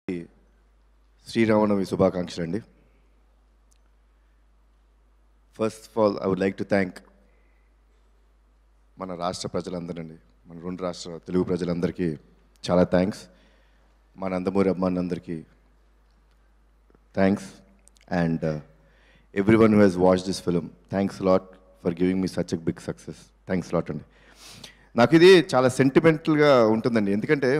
శ్రీరామనవమి శుభాకాంక్షలు అండి first of all I would like to thank మన రాష్ట్ర ప్రజలందరండి మన రెండు రాష్ట్ర తెలుగు ప్రజలందరికీ చాలా థ్యాంక్స్ మా నందమూరి అమ్మానందరికీ thanks and every one who has watch this film thanks lot for giving me such a big success thanks lot అండి నాకు ఇది చాలా సెంటిమెంటల్గా ఉంటుందండి ఎందుకంటే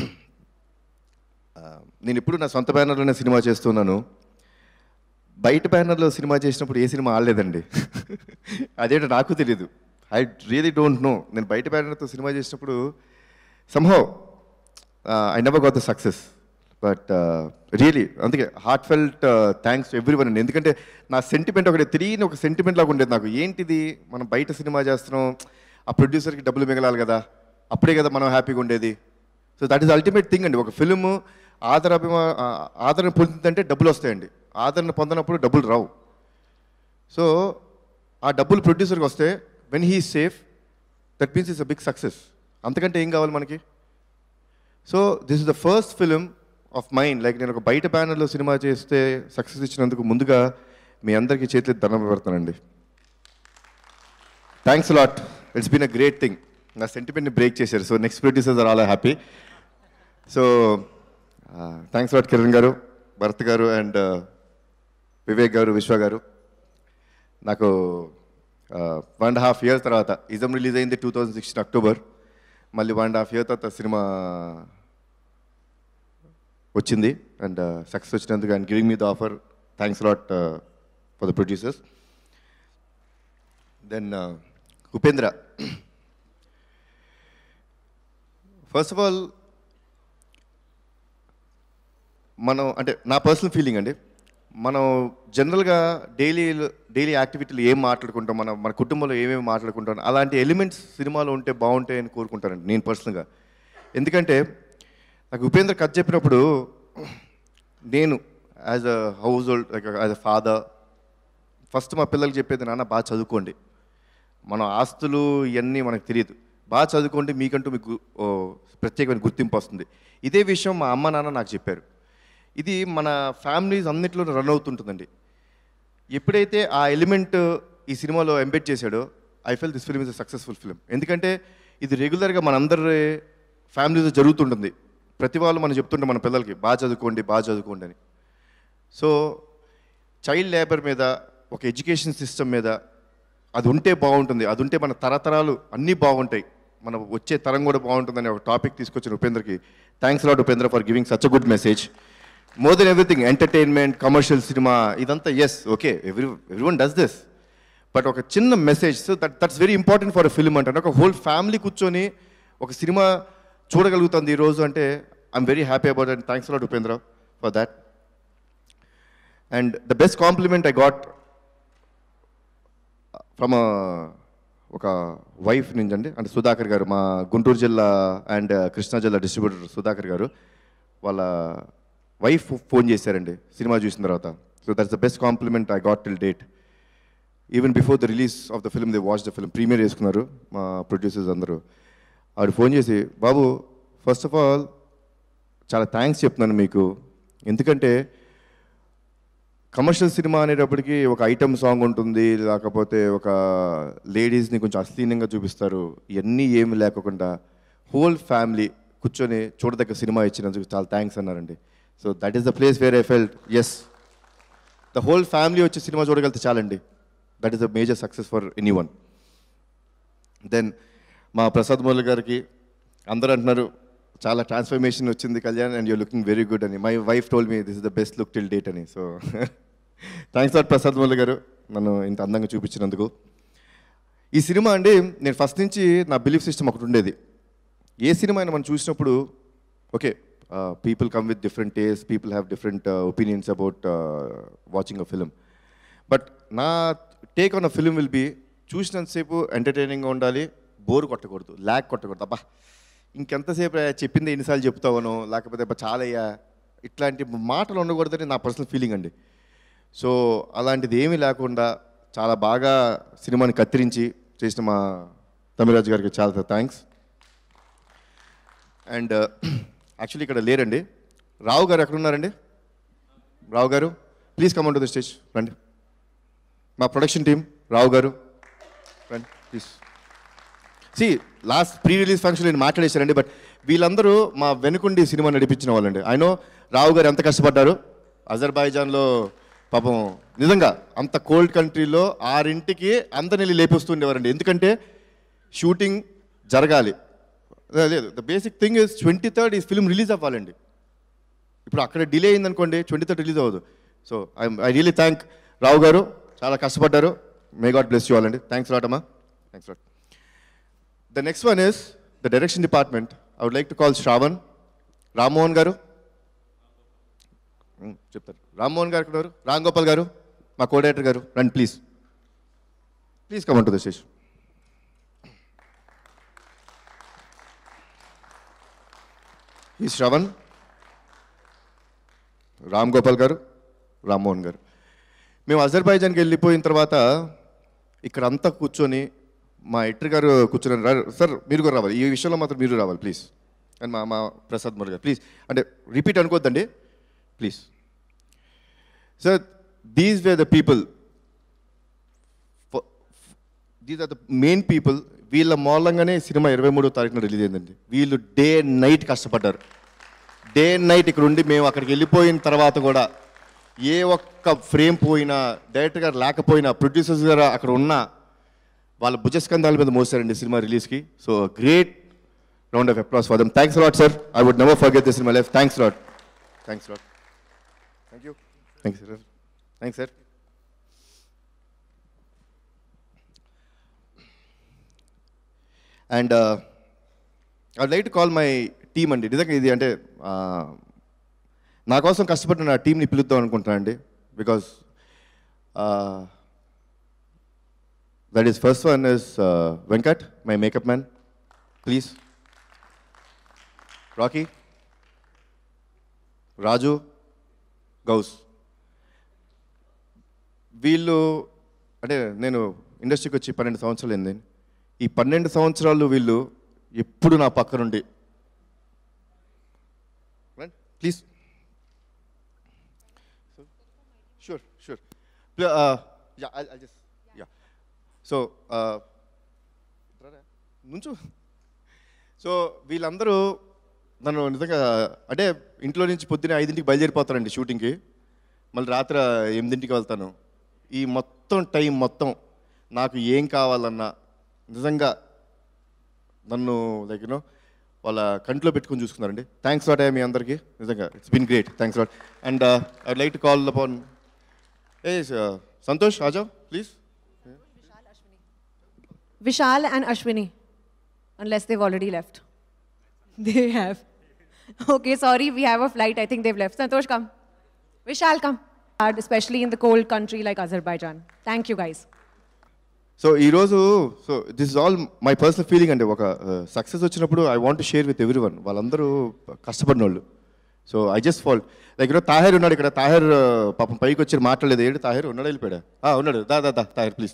ఆ, నేను ఇప్పుడు నా సొంత బ్యానర్లోనే సినిమా చేస్తున్నాను బయట బ్యానర్లో సినిమా చేసినప్పుడు ఏ సినిమా ఆడలేదండి అదేంటో నాకు తెలియదు ఐ రియలీ డోంట్ నో నేను బయట బ్యానర్తో సినిమా చేసినప్పుడు somehow I never got the success but really అందుకే heart felt thanks every one అండి ఎందుకంటే నా సెంటిమెంట్ ఒకటి తెలియని ఒక సెంటిమెంట్ లాగా ఉండేది నాకు ఏంటిది మనం బయట సినిమా చేస్తున్నాం ఆ ప్రొడ్యూసర్కి డబ్బులు మిగలాలి కదా అప్పుడే కదా మనం హ్యాపీగా ఉండేది so that is ultimate thing అండి ఒక ఫిల్మ్ ఆదరాభిమా ఆ, ఆదరణ పొందిందంటే డబ్బులు వస్తాయండి ఆదరణ పొందనప్పుడు డబ్బులు రావు సో ఆ డబ్బులు ప్రొడ్యూసర్కి వస్తే when he safe that means is a big success అంతకంటే ఏం కావాలి మనకి so this is the first film of mine like నేను ఒక బయట బ్యానర్లో సినిమా చేస్తే సక్సెస్ ఇచ్చినందుకు ముందుగా మీ అందరికీ చేతులు దండం పెడతానండి thanks lot it's been a great thing నా సెంటిమెంట్ని బ్రేక్ చేశారు so next producers are all happy so thanks lot Kiran garu Bharat garu and Vivek garu Vishwa garu నాకు వన్ అండ్ హాఫ్ ఇయర్స్ తర్వాత ఇజం రిలీజ్ అయింది టూ థౌజండ్ సిక్స్టీన్ అక్టోబర్ మళ్ళీ వన్ అండ్ హాఫ్ ఇయర్ తర్వాత సినిమా వచ్చింది అండ్ సక్సెస్ వచ్చినందుకు and giving me the offer thanks lot for the producers then Upendra first of all మనం అంటే నా పర్సనల్ ఫీలింగ్ అండి మనం జనరల్గా డైలీ డైలీ యాక్టివిటీలు ఏం మాట్లాడుకుంటాం మన మన కుటుంబంలో ఏమేమి మాట్లాడుకుంటాం అలాంటి ఎలిమెంట్స్ సినిమాలో ఉంటే బాగుంటాయని కోరుకుంటానండి నేను పర్సనల్గా ఎందుకంటే నాకు ఉపేంద్ర కథ చెప్పినప్పుడు నేను as a household like as a father first మా పిల్లలకి చెప్పేది నాన్న బాగా చదువుకోండి మన ఆస్తులు ఇవన్నీ మనకు తెలియదు బాగా చదువుకోండి మీకంటూ మీకు ఓ, ప్రత్యేకమైన గుర్తింపు వస్తుంది ఇదే విషయం మా అమ్మ నాన్న నాకు చెప్పారు ఇది మన ఫ్యామిలీస్ అన్నింటిలో రన్ అవుతుంటుందండి ఎప్పుడైతే ఆ ఎలిమెంట్ ఈ సినిమాలో ఎంబెడ్ చేశాడో I felt this film is a successful film ఎందుకంటే ఇది రెగ్యులర్గా మనందరి ఫ్యామిలీలో జరుగుతుంటుంది ప్రతి వాళ్ళు మనం చెప్తుంటాం మన పిల్లలకి బాగా చదువుకోండి బాగా చదువుకోండి అని సో చైల్డ్ లేబర్ మీద ఒక ఎడ్యుకేషన్ సిస్టమ్ మీద అది ఉంటే బాగుంటుంది అది ఉంటే మన తరతరాలు అన్నీ బాగుంటాయి మన వచ్చే తరం కూడా బాగుంటుందని ఒక టాపిక్ తీసుకొచ్చిన ఉపేంద్రకి thanks lot Upendra for giving such a good message more than everything entertainment commercial సినిమా ఇదంతా yes okay every every one does this but ఒక చిన్న message so that that's very important for film అంటే ఒక హోల్ ఫ్యామిలీ కూర్చొని ఒక cinema చూడగలుగుతుంది ఈరోజు అంటే I'm very happy about and thanks lot Upendra for that and the best compliment I got from ఒక వైఫ్ నుంచి అండి అంటే సుధాకర్ గారు మా గుంటూరు జిల్లా అండ్ కృష్ణా జిల్లా డిస్ట్రిబ్యూటర్ సుధాకర్ గారు వాళ్ళ వైఫ్ ఫోన్ చేశారండి సినిమా చూసిన తర్వాత so that's the best compliment I got till date even before the release of the film they watch the film premiere చేసుకున్నారు మా ప్రొడ్యూసర్స్ అందరూ ఆవిడ ఫోన్ చేసి బాబు ఫస్ట్ ఆఫ్ ఆల్ చాలా థ్యాంక్స్ చెప్తున్నాను మీకు ఎందుకంటే కమర్షియల్ సినిమా అనేటప్పటికి ఒక ఐటమ్ సాంగ్ ఉంటుంది లేకపోతే ఒక లేడీస్ని కొంచెం అశ్లీలంగా చూపిస్తారు ఇవన్నీ ఏమి లేకుండా హోల్ ఫ్యామిలీ కూర్చొని చూడదగ్గ సినిమా ఇచ్చినందుకు చాలా థ్యాంక్స్ అన్నారండి so that is the place where I felt as the whole family వచ్చి సినిమా చూడగలిగితే చాలండి that is the major success for any one then మా ప్రసాద్ మౌలి గారికి అందరూ అంటున్నారు చాలా ట్రాన్స్ఫర్మేషన్ వచ్చింది Kalyan and your looking very good అని my wife told me this is the best look till date అని so thanks lot Prasad Mouli garu నన్ను ఇంత అందంగా చూపించినందుకు ఈ సినిమా అండి నేను ఫస్ట్ నుంచి నా బిలీఫ్ సిస్టమ్ ఒకటి ఉండేది ఏ సినిమా అయినా మనం చూసినప్పుడు okay people come with different taste people have different opinions about watching a film but నా take on a film will be చూసినంతసేపు ఎంటర్టైనింగ్గా ఉండాలి బోర్ కొట్టకూడదు ల్యాక్ కొట్టకూడదు అబ్బా ఇంకెంతసేపు రా, చెప్పింది ఎన్నిసార్లు చెప్తావనో లేకపోతే అబ్బా చాలయ్యా ఇట్లాంటి మాటలు ఉండకూడదని నా పర్సనల్ ఫీలింగ్ అండి సో అలాంటిది ఏమీ లేకుండా చాలా బాగా సినిమాని కత్తిరించి చేసిన మా తమిళరాజు గారికి చాలా థ్యాంక్స్ అండ్ యాక్చువల్లీ ఇక్కడ లేరండి రావు గారు ఎక్కడున్నారండి Rao garu please come to the stage రండి మా ప్రొడక్షన్ టీం రావు గారు రండి please see last pre release function నేను మాట్లాడేశారండి బట్ వీళ్ళందరూ మా వెనుకుండి సినిమా నడిపించిన వాళ్ళండి ఆయన రావు గారు ఎంత కష్టపడ్డారు అజర్బైజాన్లో పాపం నిజంగా అంత కోల్డ్ కంట్రీలో ఆరింటికి అందరిని లేపిస్తుండేవారండి ఎందుకంటే షూటింగ్ జరగాలి లేదు the basic thing is twenty third ఈ ఫిల్మ్ రిలీజ్ అవ్వాలండి ఇప్పుడు అక్కడ డిలే అయిందనుకోండి ట్వంటీ థర్డ్ రిలీజ్ అవ్వదు so I I really thank Rao garu చాలా కష్టపడ్డారు మే గాడ్ బ్లెస్ యూ అండి థ్యాంక్స్ లాట్ అమ్మా thanks lot the next one is the direction department I would like to call Shravan Rammohan garu um, చెప్తారు రామ్మోహన్ గారు ఉన్నారు రామ్ గోపాల్ గారు మా కోఆర్డినేటర్ గారు రండి please please come to the station ఈ శ్రవణ్ రామ్ గోపాల్ గారు రామ్మోహన్ గారు మేము అజర్బైజాన్కి వెళ్ళిపోయిన తర్వాత ఇక్కడ అంతా కూర్చొని మా ఎట్రి గారు కూర్చొని "రా- సార్ మీరు కూడా రావాలి ఈ విషయంలో మాత్రం మీరు రావాలి ప్లీజ్ అండ్ మా మా ప్రసాద్ మురు గారు ప్లీజ్ అంటే రిపీట్ అనుకోవద్దండి please sir these way the people these are the main people వీళ్ళ మూలంగానే సినిమా ఇరవై మూడో తారీఖున రిలీజ్ అయిందండి వీళ్ళు డే నైట్ కష్టపడ్డారు డే నైట్ ఇక్కడ ఉండి మేము అక్కడికి వెళ్ళిపోయిన తర్వాత కూడా ఏ ఒక్క ఫ్రేమ్ పోయినా డైరెక్టర్ గారు లేకపోయినా ప్రొడ్యూసర్స్ గారు అక్కడ ఉన్నా వాళ్ళ భుజస్కంధాల మీద మోసారండి సినిమా రిలీజ్కి so great round of applause for them thanks lot sir I would never forget this in my life thanks lot thanks lot thank you thanks sir thanks sir and I like to call my team అండి నిజంగా ఇది అంటే uh, నా కోసం కష్టపడిన నా టీంని పిలుద్దాం అనుకుంటున్నాను అండి because that is first one is Venkat my makeup man please Rocky Raju Ghouse వీళ్ళు అంటే నేను ఇండస్ట్రీకి వచ్చి పన్నెండు సంవత్సరాలు అయింది ఈ పన్నెండు సంవత్సరాలు వీళ్ళు ఎప్పుడు నా పక్క నుండి please sure sure ya just ya so నుంచు సో వీళ్ళందరూ నన్ను నిజంగా అంటే ఇంట్లో నుంచి పొద్దున్న ఐదింటికి బయలుదేరిపోతానండి షూటింగ్కి మళ్ళీ రాత్రి ఎనిమిదింటికి వెళ్తాను ఈ మొత్తం టైం మొత్తం నాకు ఏం కావాలన్నా నిజంగా నన్ను లైక్ యూనో వాళ్ళ కంట్లో పెట్టుకొని చూసుకున్నారండి థ్యాంక్స్ లాట్ మీ అందరికీ నిజంగా it's been great thanks lot and I like to call upon a Santosh ఆజావ్ please Vishal and Ashwini, unless they've already left. They have. Okay, sorry, we have a flight. I think they've left. Santosh, come. Vishal, come. Hard, Especially in the cold country like Azerbaijan. Thank you, guys. So ఈరోజు so this is all my personal feeling అండి ఒక success వచ్చినప్పుడు I want share with every one వాళ్ళందరూ కష్టపడిన వాళ్ళు so I just fall like ఈరోజు తాహేర్ ఉన్నాడు ఇక్కడ తాహేర్ uh, పాపం పైకి వచ్చి మాట్లాడలేదు ఏంటి తాహేర్ ఉన్నాడు వెళ్ళిపోయాడా ఆ, ఉన్నాడు దా దా దా తాహేర్ ప్లీజ్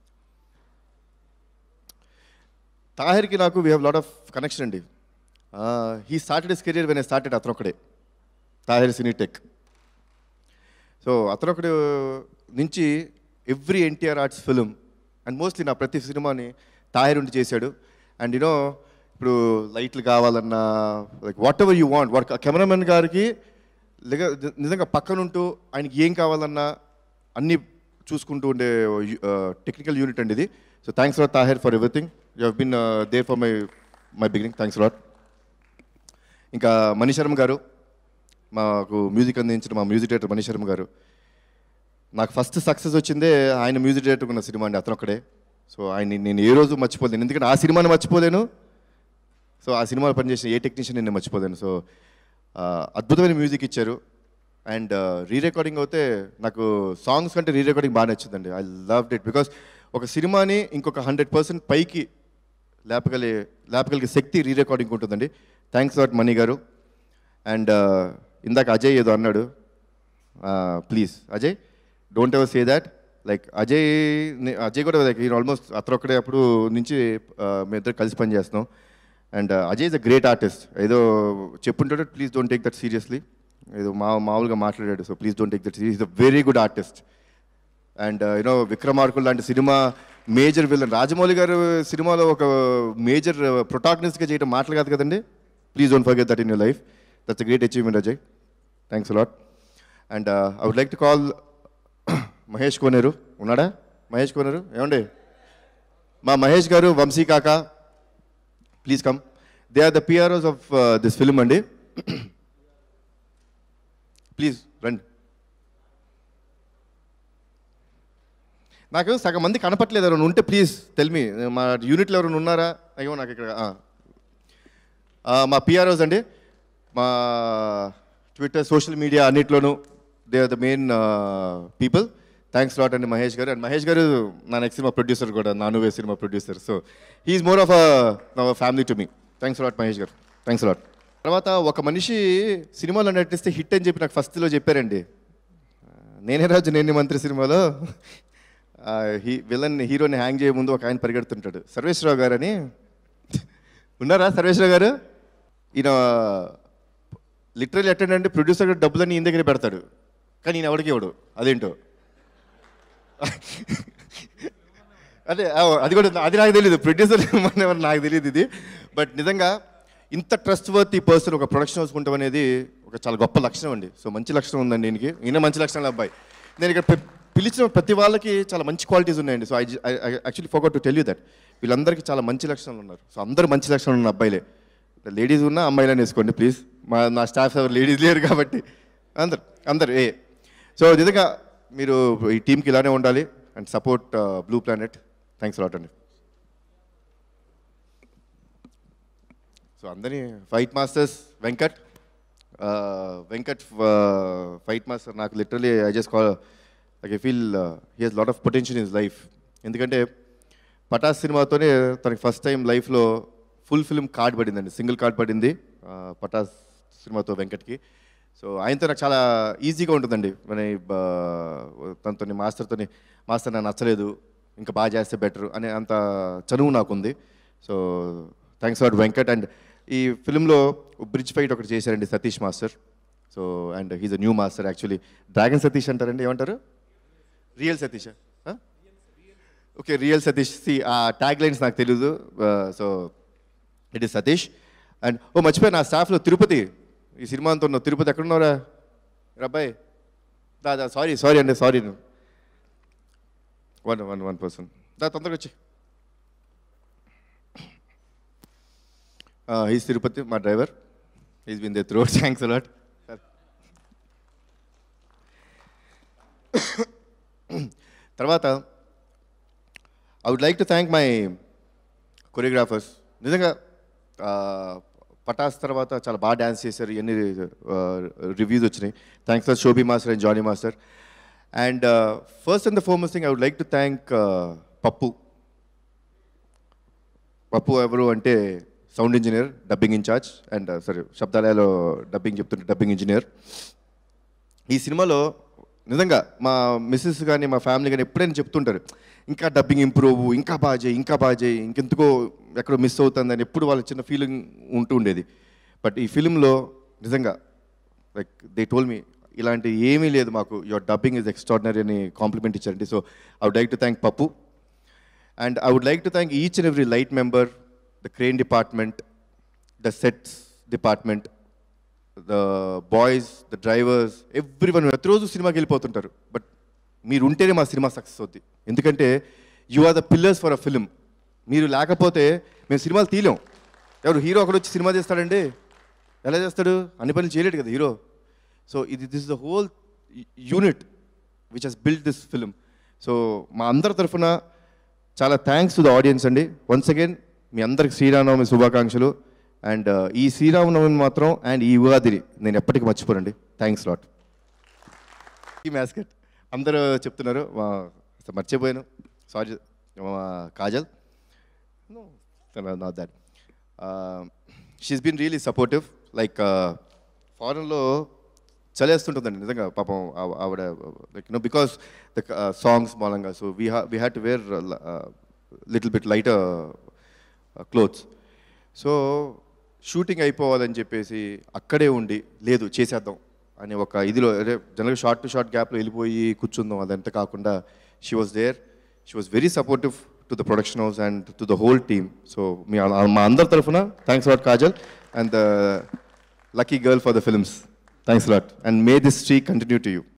తాహిర్కి నాకు we have lot of connection అండి he started is career when I started అతను ఒకడే తాహిర్ సినీ టెక్ సో అతను ఒకడు నుంచి every NTR arts film and mostly నా ప్రతి సినిమాని తాహిర్ ఉండి చేశాడు అండ్ యూనో ఇప్పుడు లైట్లు కావాలన్నా like what ever you want what cameraman గారికి నిజ- నిజంగా పక్కనుంటూ ఆయనకి ఏం కావాలన్నా అన్నీ చూసుకుంటూ ఉండే టెక్నికల్ యూనిట్ అండి ఇది so thanks lot Tahir for everything you have been there for my my beginning thanks lot ఇంకా మనీశర్మ గారు మాకు మ్యూజిక్ అందించిన మా మ్యూజిక్ డైరెక్టర్ మనీశర్మ గారు నాకు ఫస్ట్ సక్సెస్ వచ్చిందే ఆయన మ్యూజిక్ డైరెక్టర్ ఉన్న సినిమా అండి అతను ఒక్కడే సో ఆయన నేను ఏ రోజు మర్చిపోలేను ఎందుకంటే ఆ సినిమాని మర్చిపోలేను సో ఆ సినిమాలో పనిచేసిన ఏ టెక్నీషియన్ నేను మర్చిపోలేను సో ఆ, అద్భుతమైన మ్యూజిక్ ఇచ్చారు అండ్ రీ రికార్డింగ్ అయితే నాకు సాంగ్స్ కంటే రీ రికార్డింగ్ బాగా నచ్చిందండి ఐ లవ్ ఇట్ బికాస్ ఒక సినిమాని ఇంకొక హండ్రెడ్ పర్సెంట్ పైకి లేపగలి లేపగలిగే శక్తి రీ రికార్డింగ్ ఉంటుందండి థ్యాంక్స్ లాట్ మణి గారు అండ్ ఇందాక అజయ్ ఏదో అన్నాడు please Ajay don't ever say that like Ajay ని- అజయ్ కూడా లైక్ ఈయన ఆల్మోస్ట్ అతను ఒక్కడే అప్పుడు నుంచి మేము ఇద్దరు కలిసి పని చేస్తున్నాం and Ajay is a great artist ఏదో చెప్పుంటాడు please don't take that seriously ఏదో మా మామూలుగా మాట్లాడాడు so please don't take that is a very good artist and you know Vikramarkudu లాంటి సినిమా మేజర్ విలన్ రాజమౌళి గారు సినిమాలో ఒక మేజర్ ప్రొటాగనిస్ట్గా చేయడం మాటలు కాదు కదండి please don't forget that in your life that's a great achievement Ajay thanks lot and I would like to call Mahesh Koneru ఉన్నాడా మహేష్ కోనేరు ఏమండి మా మహేష్ గారు వంశీ కాక please come they are the PROs of this film అండి ప్లీజ్ రండి నాకు సగం మంది కనపట్లేదు ఎవరైనా ఉంటే ప్లీజ్ టెల్ మీ మా యూనిట్లో ఎవరైనా ఉన్నారా అయ్యో నాకు ఇక్కడ ఆ. ఆ, మా పిఆర్ఓస్ అండి మా ట్విట్టర్ సోషల్ మీడియా అన్నిట్లోనూ they are the main people thanks lot అండి మహేష్ గారు అండ్ మహేష్ గారు నా నెక్స్ట్ సినిమా ప్రొడ్యూసర్ కూడా నానువే సినిమా producer so he's more of a family to me thanks lot Mahesh గారు థ్యాంక్స్ లాట్ తర్వాత ఒక మనిషి సినిమాలో నటిస్తే హిట్ అని చెప్పి నాకు ఫస్ట్లో చెప్పారండి నేనే రాజు నేనే మంత్రి సినిమాలో ఆ, హీ విలన్ హీరోని హ్యాంగ్ చేయ ముందు ఒక ఆయన పరిగెడుతుంటాడు సర్వేశ్వరరావు గారు అని ఉన్నారా సర్వేశ్వరరావు గారు ఈయన లిటరల్ అటెండ్ అంటే ప్రొడ్యూసర్ గారు డబ్బులన్నీ ఈయన దగ్గర పెడతాడు కానీ ఈయన ఎవరికి ఇవ్వడు అదేంటో అదే ఆ, అది కూడా అది నాకు తెలియదు ప్రొడ్యూసర్ మన నాకు తెలియదు ఇది బట్ నిజంగా ఇంత ట్రస్ట్ వర్తీ పర్సన్ ఒక ప్రొడక్షన్ హౌస్ ఉండటం అనేది ఒక చాలా గొప్ప లక్షణం అండి సో మంచి లక్షణం ఉందండి దీనికి ఈయన మంచి లక్షణాల అబ్బాయి నేను ఇక్కడ పి- పిలిచిన ప్రతి వాళ్ళకి చాలా మంచి క్వాలిటీస్ ఉన్నాయండి so I actually forgot to tell you that వీళ్ళందరికీ చాలా మంచి లక్షణాలు ఉన్నారు సో అందరూ మంచి లక్షణాలు ఉన్న అబ్బాయిలే లేడీస్ ఉన్నా అమ్మాయిలని వేసుకోండి ప్లీజ్ మా నా స్టాఫ్ ఎవరు లేడీస్ లేరు కాబట్టి అందరు అందరు ఏ సో నిజంగా మీరు ఈ టీంకి ఇలానే ఉండాలి and support blue planet thanks lot అండి సో అందరి fight masters Venkat Venkat fight master నాకు literally I just call I feel he he's lot of potential in life ఎందుకంటే పటాస్ సినిమాతోనే తనకి ఫస్ట్ టైం లైఫ్లో ఫుల్ ఫిల్మ్ కార్డ్ పడిందండి సింగిల్ కార్డ్ పడింది uh, Pataas సినిమాతో వెంకట్కి సో ఆయనతో నాకు చాలా ఈజీగా ఉంటుందండి మన తనతో మాస్టర్తోని మాస్టర్ నాకు నచ్చలేదు ఇంకా బాగా చేస్తే బెటర్ అనే అంత చనువు నాకుంది so thanks for Venkat and ఈ ఫిల్మ్లో బ్రిడ్జ్ ఫైట్ ఒకటి చేశారండి Satish master so and he's a new master actually dragon Satish అంటారండి ఏమంటారు real Satish okay real Satish సి ఆ ట్యాగ్ లైన్స్ నాకు తెలియదు so it is Satish and ఓ మర్చిపోయి నా స్టాఫ్లో తిరుపతి ఈ సినిమా అంతా ఉన్నావు తిరుపతి ఎక్కడున్నారా రబ్బాయ్ దాదా సారీ సారీ అండి sorry one one one person దా తొందరగా వచ్చి హీస్ తిరుపతి మా driver he's been there through thanks a lot తర్వాత I would like to thank my choreographers నిజంగా ఆ, పటాస్ తర్వాత చాలా బాగా డ్యాన్స్ చేశారు ఎన్ని రివ్యూస్ వచ్చినాయి thanks for Shobi master and Jani master and first and the foremost thing I would like to thank Pappu Pappu ఎవరు అంటే sound engineer dubbing incharge and సరే శబ్దాలయాలో డబ్బింగ్ చెప్తుంటే డబ్బింగ్ ఇంజనీర్ ఈ సినిమాలో నిజంగా మా మిస్సెస్ కానీ మా ఫ్యామిలీ కానీ ఎప్పుడైనా చెప్తుంటారు ఇంకా డబ్బింగ్ ఇంప్రూవ్ ఇంకా బాగా చేయి ఇంకా బాగా చేయి ఇంకెందుకో ఎక్కడో మిస్ అవుతుందని ఎప్పుడు వాళ్ళ చిన్న ఫీలింగ్ ఉంటూ ఉండేది బట్ ఈ ఫిలింలో నిజంగా లైక్ దే టోల్ మీ ఇలాంటి ఏమీ లేదు మాకు యువర్ డబ్బింగ్ ఇస్ ఎక్స్ట్రాడినరీ అని కాంప్లిమెంట్ ఇచ్చారండి so I would like to thank Pappu and I would like to thank each and every light member the crane department the sets department the boys the drivers every one ప్రతిరోజు సినిమాకి వెళ్ళిపోతుంటారు but మీరు ఉంటేనే మా cinema success అవుద్ది ఎందుకంటే you are the pillars for a film మీరు లేకపోతే మేము సినిమాలు తీయలేం ఎవరు హీరో ఒకడు వచ్చి సినిమా చేస్తాడండి ఎలా చేస్తాడు అన్ని పనులు చేయలేడు కదా హీరో సో ఇది this the whole unit which has build this film so మా అందరి తరఫున చాలా థ్యాంక్స్ టు ద ఆడియన్స్ అండి వన్స్ అగైన్ మీ అందరికి శ్రీరామనవమి శుభాకాంక్షలు అండ్ ఈ శ్రీరామనవమి మాత్రం అండ్ ఈ ఉగాదిని నేను ఎప్పటికీ మర్చిపోనండి థ్యాంక్స్ లాట్ ఈ మ్యాస్కెట్ అందరూ చెప్తున్నారు మా అసలు మర్చిపోయాను సారీ మా Kajal not that she's been really supportive like ఫారెన్లో చలేస్తుంటుందండి నిజంగా పాపం ఆవ- ఆవిడ like no because the songs మూలంగా so we ha we had to wear little bit light clothes so shooting అయిపోవాలని చెప్పేసి అక్కడే ఉండి లేదు చేసేద్దాం అనే ఒక ఇదిలో అదే జనరల్గా షార్ట్ టు షార్ట్ గ్యాప్లో వెళ్ళిపోయి కూర్చుందాం అదంతా కాకుండా she was there she was very supportive to the production house and to the whole team so మీ మా అందరి తరఫున thanks lot Kajal and the lucky girl for the films thanks lot and may this streak continue to you